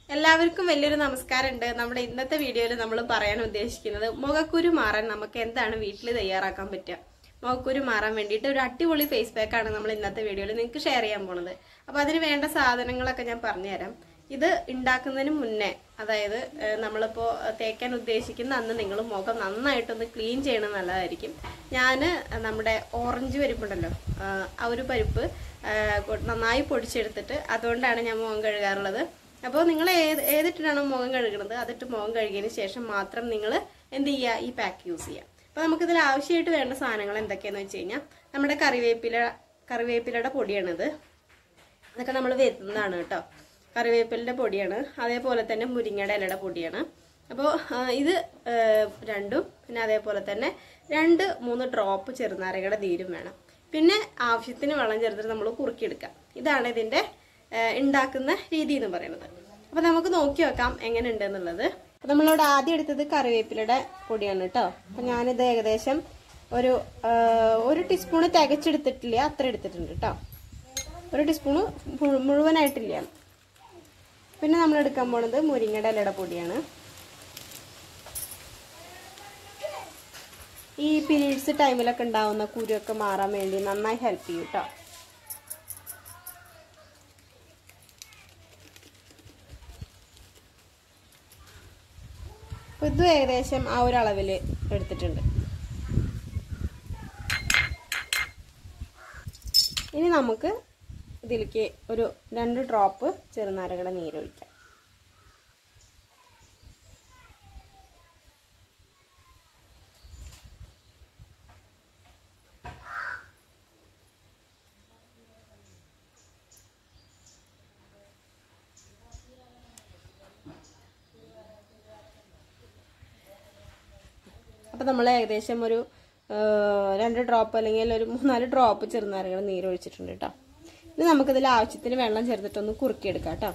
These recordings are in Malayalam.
എല്ലാവർക്കും വലിയൊരു നമസ്കാരമുണ്ട് നമ്മുടെ ഇന്നത്തെ വീഡിയോയിൽ നമ്മൾ പറയാൻ ഉദ്ദേശിക്കുന്നത് മുഖക്കുരു മാറാൻ നമുക്ക് എന്താണ് വീട്ടിൽ തയ്യാറാക്കാൻ പറ്റുക മുഖക്കുരു മാറാൻ വേണ്ടിയിട്ട് ഒരു അടിപൊളി ഫേസ് പാക്കാണ് നമ്മൾ ഇന്നത്തെ വീഡിയോയിൽ നിങ്ങൾക്ക് ഷെയർ ചെയ്യാൻ പോണത് അപ്പോൾ അതിന് വേണ്ട സാധനങ്ങളൊക്കെ ഞാൻ പറഞ്ഞുതരാം ഇത് ഉണ്ടാക്കുന്നതിന് മുന്നേ അതായത് ഏഹ്, നമ്മളിപ്പോൾ തേക്കാൻ ഉദ്ദേശിക്കുന്ന അന്ന് നിങ്ങൾ മുഖം നന്നായിട്ടൊന്ന് ക്ലീൻ ചെയ്യണം നല്ലതായിരിക്കും ഞാൻ നമ്മുടെ ഓറഞ്ച് പരിപ്പുണ്ടല്ലോ ആഹ്, ആ ഒരു പരിപ്പ് ആഹ്, കൊ- നന്നായി പൊടിച്ചെടുത്തിട്ട് അതുകൊണ്ടാണ് ഞാൻ മുഖം കഴുകാറുള്ളത് അപ്പോൾ നിങ്ങൾ ഏത് ഏതിട്ടിട്ടാണോ മുഖം കഴുകുന്നത് അതിട്ട് മുഖം കഴുകിയതിന് ശേഷം മാത്രം നിങ്ങൾ എന്ത് ചെയ്യുക ഈ പാക്ക് യൂസ് ചെയ്യുക അപ്പോൾ നമുക്കിതിൽ ആവശ്യമായിട്ട് വേണ്ട സാധനങ്ങൾ എന്തൊക്കെയാണെന്ന് വെച്ച് കഴിഞ്ഞാൽ നമ്മുടെ കറിവേപ്പില കറിവേപ്പിലയുടെ പൊടിയാണിത് അതൊക്കെ നമ്മൾ വരുന്നതാണ് കേട്ടോ കറിവേപ്പിലിൻ്റെ പൊടിയാണ് അതേപോലെ തന്നെ മുരിങ്ങയുടെ ഇലയുടെ പൊടിയാണ് അപ്പോൾ ഇത് ആ, രണ്ടും പിന്നെ അതേപോലെ തന്നെ രണ്ട് മൂന്ന് ഡ്രോപ്പ് ചെറുനാരകയുടെ നീരും വേണം പിന്നെ ആവശ്യത്തിന് വെള്ളം ചേർത്തിട്ട് നമ്മൾ കുറുക്കിയെടുക്കാം ഇതാണ് ഇതിൻ്റെ ആ, ഉണ്ടാക്കുന്ന രീതി എന്ന് പറയുന്നത് അപ്പോൾ നമുക്ക് നോക്കി വെക്കാം എങ്ങനെ ഉണ്ട് എന്നുള്ളത് അപ്പോൾ നമ്മളിവിടെ ആദ്യം എടുത്തത് കറിവേപ്പിലയുടെ പൊടിയാണ് കേട്ടോ അപ്പോൾ ഞാനിത് ഏകദേശം ഒരു ആ, ഒരു ടീസ്പൂണ് തികച്ചെടുത്തിട്ടില്ല അത്ര എടുത്തിട്ടുണ്ട് കേട്ടോ ഒരു ടീസ്പൂണ് മുഴു- മുഴുവനായിട്ടില്ല പിന്നെ നമ്മൾ എടുക്കാൻ പോണത് മുരിങ്ങയുടെ ഇലയുടെ പൊടിയാണ് ഈ പീരീഡ്സ് ടൈമിലൊക്കെ ഉണ്ടാവുന്ന കുരുവൊക്കെ മാറാൻ വേണ്ടി നന്നായി ഹെൽപ്പ് ചെയ്യും കേട്ടോ അപ്പോൾ ഇതും ഏകദേശം ആ ഒരു അളവിൽ എടുത്തിട്ടുണ്ട് ഇനി നമുക്ക് ഇതിലേക്ക് ഒരു രണ്ട് ഡ്രോപ്പ് ചെറുനാരകയുടെ നീരൊഴിക്കാം അപ്പോൾ നമ്മൾ ഏകദേശം ഒരു ആ, രണ്ട് ഡ്രോപ്പ് അല്ലെങ്കിൽ ഒരു മൂന്നാല് ഡ്രോപ്പ് ചെറുനാരങ്ങയുടെ നീര് ഒഴിച്ചിട്ടുണ്ട് കേട്ടോ ഇനി നമുക്കിതിൽ ആവശ്യത്തിന് വെള്ളം ചേർത്തിട്ടൊന്ന് കുറുക്കിയെടുക്കാം കേട്ടോ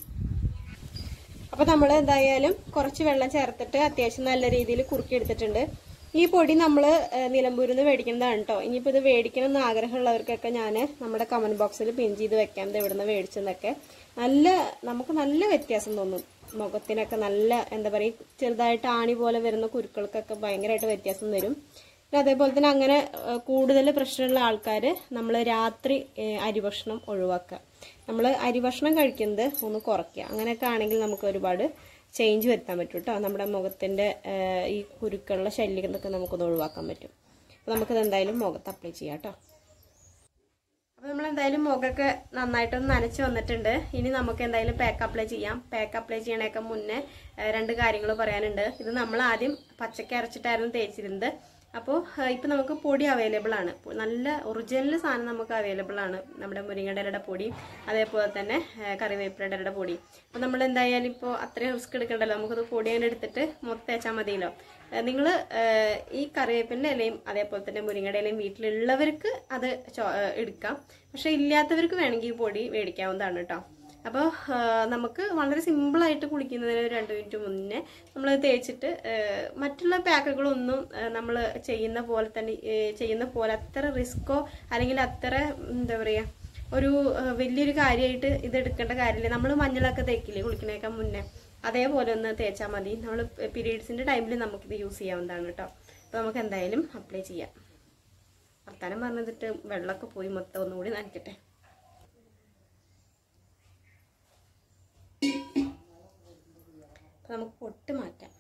അപ്പോൾ നമ്മൾ എന്തായാലും കുറച്ച് വെള്ളം ചേർത്തിട്ട് അത്യാവശ്യം നല്ല രീതിയിൽ കുറുക്കിയെടുത്തിട്ടുണ്ട് ഈ പൊടി നമ്മൾ നിലമ്പൂരിൽ നിന്ന് മേടിക്കുന്നതാണ് കേട്ടോ ഇനിയിപ്പോൾ ഇത് മേടിക്കണം എന്ന് ആഗ്രഹമുള്ളവർക്കൊക്കെ ഞാൻ നമ്മുടെ കമന്റ് ബോക്സിൽ പിൻ ചെയ്ത് വെക്കാം ഇത് എവിടെ നിന്ന് മേടിച്ചെന്നൊക്കെ നല്ല നമുക്ക് നല്ല വ്യത്യാസം തോന്നും മുഖത്തിനൊക്കെ നല്ല എന്താ പറയുക ചെറുതായിട്ട് ആണി പോലെ വരുന്ന കുരുക്കൾക്കൊക്കെ ഭയങ്കരമായിട്ട് വ്യത്യാസം വരും പിന്നെ അതേപോലെ തന്നെ അങ്ങനെ കൂടുതൽ പ്രശ്നമുള്ള ആൾക്കാർ നമ്മൾ രാത്രി ഏഹ്, അരിഭക്ഷണം ഒഴിവാക്കുക നമ്മൾ അരിഭക്ഷണം കഴിക്കുന്നത് ഒന്ന് കുറയ്ക്കുക അങ്ങനെയൊക്കെ ആണെങ്കിൽ നമുക്ക് ഒരുപാട് ചേഞ്ച് വരുത്താൻ പറ്റും കേട്ടോ നമ്മുടെ മുഖത്തിൻ്റെ ഏഹ്, ഈ കുരുക്കളുടെ ശല്യമൊക്കെ നമുക്കൊന്ന് ഒഴിവാക്കാൻ പറ്റും അപ്പോൾ നമുക്കിത് എന്തായാലും മുഖത്ത് അപ്ലൈ ചെയ്യാം കേട്ടോ അപ്പോൾ നമ്മൾ എന്തായാലും മുഖമൊക്കെ നന്നായിട്ടൊന്ന് നനച്ച് വന്നിട്ടുണ്ട് ഇനി നമുക്ക് എന്തായാലും പാക്ക് അപ്ലൈ ചെയ്യാം പാക്ക് അപ്ലൈ ചെയ്യണേക്കാൾ മുന്നേ ഏഹ്, രണ്ട് കാര്യങ്ങൾ പറയാനുണ്ട് ഇത് നമ്മൾ ആദ്യം പച്ചക്ക അരച്ചിട്ടായിരുന്നു തേച്ചിരുന്നത് അപ്പോൾ ഇപ്പം നമുക്ക് പൊടി അവൈലബിൾ ആണ് പൊ- നല്ല ഒറിജിനൽ സാധനം നമുക്ക് അവൈലബിൾ ആണ് നമ്മുടെ മുരിങ്ങയുടെ ഇലയുടെ പൊടി അതേപോലെ തന്നെ ഏഹ്, കറിവേപ്പിലയുടെ ഇലയുടെ പൊടി അപ്പോൾ നമ്മൾ എന്തായാലും ഇപ്പോൾ അത്രയും റിസ്ക് എടുക്കണ്ടല്ലോ നമുക്കത് പൊടി അങ്ങനെ എടുത്തിട്ട് മൊത്തം തേച്ചാൽ മതിയല്ലോ നിങ്ങൾ ഈ കറിവേപ്പിൻ്റെ ഇലയും അതേപോലെ തന്നെ മുരിങ്ങയുടെ ഇലയും വീട്ടിലുള്ളവർക്ക് അത് ചോ- ഏഹ്, എടുക്കാം പക്ഷെ ഇല്ലാത്തവർക്ക് വേണമെങ്കിൽ ഈ പൊടി മേടിക്കാവുന്നതാണ് കേട്ടോ അപ്പോൾ നമുക്ക് വളരെ സിമ്പിളായിട്ട് കുളിക്കുന്നതിന് ഒരു രണ്ട് മിനിറ്റ് മുന്നേ നമ്മൾ തേച്ചിട്ട് ഏഹ്, മറ്റുള്ള പാക്കുകളൊന്നും നമ്മൾ ചെയ്യുന്ന പോലെ തന്നെ ഏഹ്, ചെയ്യുന്ന പോലെ അത്ര റിസ്ക്കോ അല്ലെങ്കിൽ അത്ര എന്താ പറയുക ഒരു ഏഹ്, വലിയൊരു കാര്യമായിട്ട് ഇത് എടുക്കേണ്ട കാര്യമില്ല നമ്മൾ മഞ്ഞളൊക്കെ തേക്കില്ലേ കുളിക്കണേക്കാൾ മുന്നേ അതേപോലെ ഒന്ന് തേച്ചാൽ മതി നമ്മൾ പീരീഡ്സിൻ്റെ ടൈമിൽ നമുക്കിത് യൂസ് ചെയ്യാവുന്നതാണ് കേട്ടോ അപ്പോൾ നമുക്ക് എന്തായാലും അപ്ലൈ ചെയ്യാം വർത്താനം പറഞ്ഞിട്ട് വെള്ളമൊക്കെ പോയി മൊത്തം ഒന്നുകൂടി നനയ്ക്കട്ടെ അപ്പൊ നമുക്ക് പൊട്ട് മാറ്റാം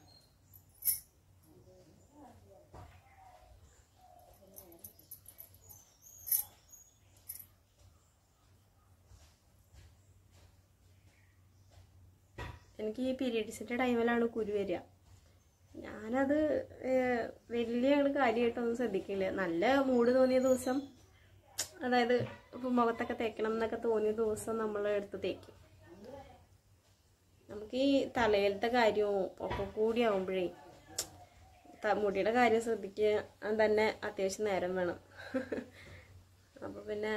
എനിക്ക് ഈ പീരീഡ്സിൻ്റെ ടൈമിലാണ് കുരു വരിക ഞാനത് ഏഹ്, വലിയ അങ്ങട് കാര്യമായിട്ടൊന്നും ശ്രദ്ധിക്കില്ല നല്ല മൂഡ് തോന്നിയ ദിവസം അതായത് ഇപ്പം മുഖത്തൊക്കെ തേക്കണം എന്നൊക്കെ തോന്നിയ ദിവസം നമ്മൾ എടുത്ത് തേക്കും നമുക്ക് ഈ തലയിലത്തെ കാര്യവും ഒക്കെ കൂടി ആവുമ്പോഴേ ത- മുടിയുടെ കാര്യം ശ്രദ്ധിക്കാൻ തന്നെ അത്യാവശ്യം നേരം വേണം അപ്പോൾ പിന്നെ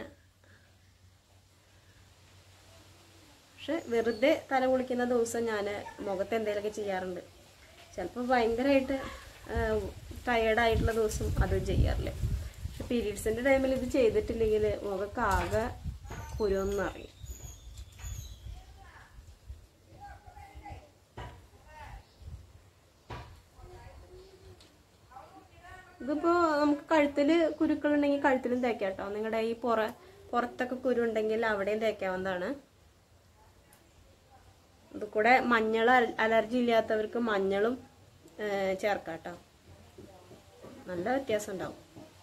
പക്ഷെ വെറുതെ തല കുളിക്കുന്ന ദിവസം ഞാൻ മുഖത്ത് എന്തെങ്കിലുമൊക്കെ ചെയ്യാറുണ്ട് ചിലപ്പോൾ ഭയങ്കരമായിട്ട് ടയേർഡായിട്ടുള്ള ദിവസം അതും ചെയ്യാറില്ല പക്ഷെ പീരീഡ്സിൻ്റെ ടൈമിൽ ഇത് ചെയ്തിട്ടില്ലെങ്കിൽ മുഖമൊക്കെ ആകെ കുരുവെന്ന് അറിയും ഇതിപ്പോ നമുക്ക് കഴുത്തില് കുരുക്കളുണ്ടെങ്കിൽ കഴുത്തിലും തേക്കാം കേട്ടോ നിങ്ങളുടെ ഈ പുറ പുറത്തൊക്കെ കുരു ഉണ്ടെങ്കിൽ അവിടെയും തേക്കാവുന്നതാണ് ഇത് കൂടെ മഞ്ഞൾ അല- അലർജി ഇല്ലാത്തവർക്ക് മഞ്ഞളും ഏ, ചേർക്കാം കേട്ടോ നല്ല വ്യത്യാസം ഉണ്ടാവും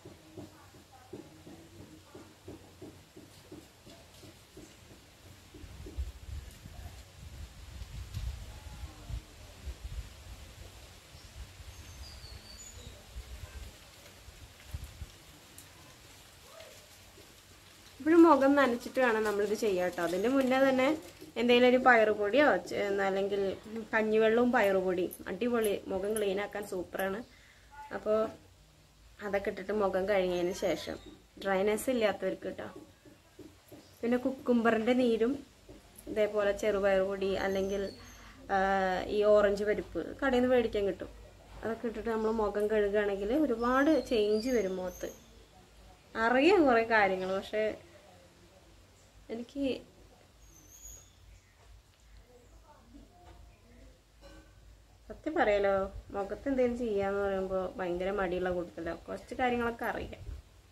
ഇപ്പോഴും മുഖം നനച്ചിട്ട് വേണം നമ്മളിത് ചെയ്യാം കേട്ടോ അതിന്റെ മുന്നേ തന്നെ എന്തെങ്കിലും ഒരു പയറുപൊടിയോ ചെ- അല്ലെങ്കിൽ കഞ്ഞിവെള്ളവും പയറുപൊടിയും അടിപൊളി മുഖം ക്ലീൻ ആക്കാൻ സൂപ്പറാണ് അപ്പോൾ അതൊക്കെ ഇട്ടിട്ട് മുഖം കഴുകിയതിന് ശേഷം ഡ്രൈനെസ് ഇല്ലാത്തവർക്ക് കേട്ടോ പിന്നെ കുക്കുംബറിന്റെ നീരും ഇതേപോലെ ചെറുപയർ പൊടി അല്ലെങ്കിൽ ആ, ഈ ഓറഞ്ച് പരിപ്പ് കടയിൽ നിന്ന് മേടിക്കാൻ കിട്ടും അതൊക്കെ ഇട്ടിട്ട് നമ്മൾ മുഖം കഴുകുകയാണെങ്കിൽ ഒരുപാട് ചേഞ്ച് വരും മുഖത്ത് അറിയാം കുറെ കാര്യങ്ങൾ പക്ഷെ എനിക്ക് സത്യം പറയാലോ മുഖത്ത് എന്തെങ്കിലും ചെയ്യാന്ന് പറയുമ്പോൾ ഭയങ്കര മടിയുള്ള കൂട്ടത്തില്ല കുറച്ച് കാര്യങ്ങളൊക്കെ അറിയാം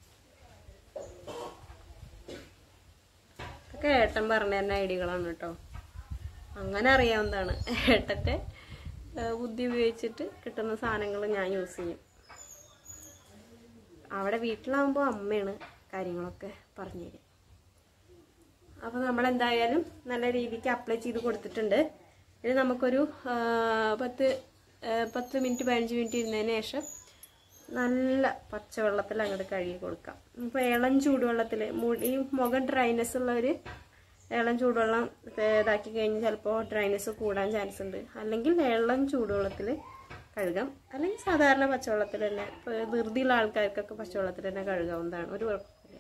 ഇതൊക്കെ ഏട്ടൻ പറഞ്ഞ തന്നെ ഐഡിയകളാണ് കേട്ടോ അങ്ങനെ അറിയാവുന്നതാണ് ഏട്ടന്റെ ഏഹ്, ബുദ്ധി ഉപയോഗിച്ചിട്ട് കിട്ടുന്ന സാധനങ്ങൾ ഞാൻ യൂസ് ചെയ്യും അവിടെ വീട്ടിലാവുമ്പോൾ അമ്മയാണ് കാര്യങ്ങളൊക്കെ പറഞ്ഞു തരും അപ്പോൾ നമ്മൾ എന്തായാലും നല്ല രീതിക്ക് അപ്ലൈ ചെയ്ത് കൊടുത്തിട്ടുണ്ട് ഇത് നമുക്കൊരു ആ, പത്ത് ആ, പത്ത് മിനിറ്റ് പതിനഞ്ച് മിനിറ്റ് ഇരുന്നതിന് ശേഷം നല്ല പച്ചവെള്ളത്തിൽ അങ്ങോട്ട് കഴുകി കൊടുക്കാം ഇപ്പോൾ ഇളം ചൂടുവെള്ളത്തിൽ ഈ മുഖം ഡ്രൈനെസ് ഉള്ളവർ ഇളം ചൂടുവെള്ളം ഇതാക്കി കഴിഞ്ഞ് ചിലപ്പോൾ ഡ്രൈനെസ് കൂടാൻ ചാൻസ് ഉണ്ട് അല്ലെങ്കിൽ ഇളം ചൂടുവെള്ളത്തിൽ കഴുകാം അല്ലെങ്കിൽ സാധാരണ പച്ചവെള്ളത്തിൽ തന്നെ ഇപ്പോൾ ധൃതിയുള്ള ആൾക്കാർക്കൊക്കെ പച്ചവെള്ളത്തിൽ തന്നെ കഴുകാവുന്നതാണ് ഒരു കുഴപ്പമില്ല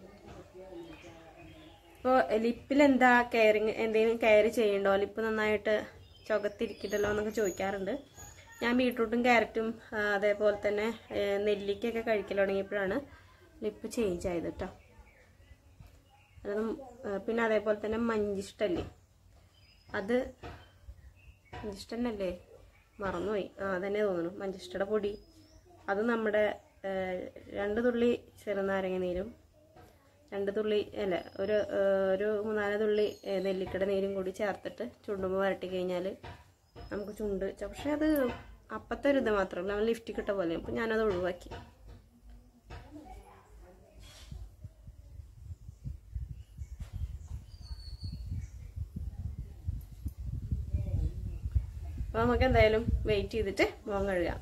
ഇപ്പോൾ ലിപ്പിൽ എന്താ കെയറിങ് എന്തെങ്കിലും കെയർ ചെയ്യണ്ടോ ലിപ്പ് നന്നായിട്ട് ചുകത്തിരിക്കട്ടല്ലോ എന്നൊക്കെ ചോദിക്കാറുണ്ട് ഞാൻ ബീട്രൂട്ടും ക്യാരറ്റും ആ, അതേപോലെ തന്നെ ഏ, നെല്ലിക്കയൊക്കെ കഴിക്കൽ തുടങ്ങിയപ്പോഴാണ് ലിപ്പ് ചേഞ്ച് ആയത് കേട്ടോ അതും ആ, പിന്നെ അതേപോലെ തന്നെ മഞ്ചിഷ്ടല്ലേ അത് മഞ്ചിഷ്ടന്നല്ലേ മറന്നുപോയി ആ അതന്നെ തോന്നുന്നു മഞ്ചിഷ്ടയുടെ പൊടി അത് നമ്മുടെ ഏ, രണ്ട് തുള്ളി ചെറുനാരങ്ങ നീരും രണ്ട് തുള്ളി അല്ല ഒരു ഏ, ഒരു മൂന്നാല് തുള്ളി ഏ, നെല്ലിക്കയുടെ നീരും കൂടി ചേർത്തിട്ട് ചുണ്ടുമ്പോൾ വരട്ടി കഴിഞ്ഞാൽ നമുക്ക് ചുണ്ട് ച- പക്ഷെ അത് അപ്പത്തെ ഒരു ഇത് മാത്രമല്ല നമ്മൾ ലിഫ്റ്റ് കിട്ട പോലെ അപ്പം ഞാനത് ഒഴിവാക്കി അപ്പോൾ നമുക്ക് എന്തായാലും വെയിറ്റ് ചെയ്തിട്ട് മുഖം കഴുകാം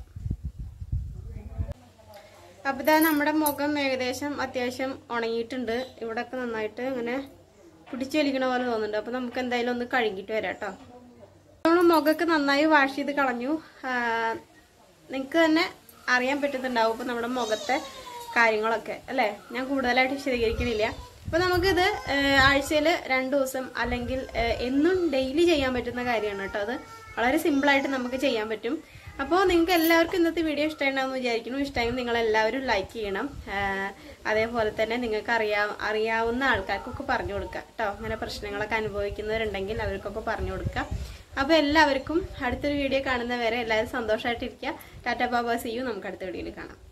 അപ്പൊ ഇതാ നമ്മുടെ മുഖം ഏകദേശം അത്യാവശ്യം ഉണങ്ങിയിട്ടുണ്ട് ഇവിടൊക്കെ നന്നായിട്ട് ഇങ്ങനെ പിടിച്ചു വലിക്കണ പോലെ തോന്നുന്നുണ്ട് അപ്പൊ നമുക്ക് എന്തായാലും ഒന്ന് കഴുകിയിട്ട് വരാം കേട്ടോ നമ്മൾ മുഖമൊക്കെ നന്നായി വാഷ് ചെയ്ത് കളഞ്ഞു നിങ്ങൾക്ക് തന്നെ അറിയാൻ പറ്റുന്നുണ്ടാവും ഇപ്പൊ നമ്മുടെ മുഖത്തെ കാര്യങ്ങളൊക്കെ അല്ലേ ഞാൻ കൂടുതലായിട്ട് വിശദീകരിക്കണില്ല അപ്പൊ നമുക്കിത് ആഴ്ചയിൽ രണ്ടു ദിവസം അല്ലെങ്കിൽ ഏഹ്, എന്നും ഡെയിലി ചെയ്യാൻ പറ്റുന്ന കാര്യമാണ് കേട്ടോ അത് വളരെ സിമ്പിൾ ആയിട്ട് നമുക്ക് ചെയ്യാൻ പറ്റും അപ്പോൾ നിങ്ങൾക്ക് എല്ലാവർക്കും ഇന്നത്തെ വീഡിയോ ഇഷ്ടമാണെന്ന് വിചാരിക്കുന്നു ഇഷ്ടമെങ്കിൽ നിങ്ങൾ എല്ലാവരും ലൈക്ക് ചെയ്യണം ആഹ് അതേപോലെ തന്നെ നിങ്ങൾക്ക് അറിയാ അറിയാവുന്ന ആൾക്കാർക്കൊക്കെ പറഞ്ഞു കൊടുക്കുക കേട്ടോ അങ്ങനെ പ്രശ്നങ്ങളൊക്കെ അനുഭവിക്കുന്നവരുണ്ടെങ്കിൽ അവർക്കൊക്കെ പറഞ്ഞു കൊടുക്കുക അപ്പോൾ എല്ലാവർക്കും അടുത്തൊരു വീഡിയോ കാണുന്നവരെ എല്ലാവരും സന്തോഷമായിട്ടിരിക്കുക ടാറ്റ ബാബാ സിയു നമുക്ക് അടുത്ത വീഡിയോയിൽ കാണാം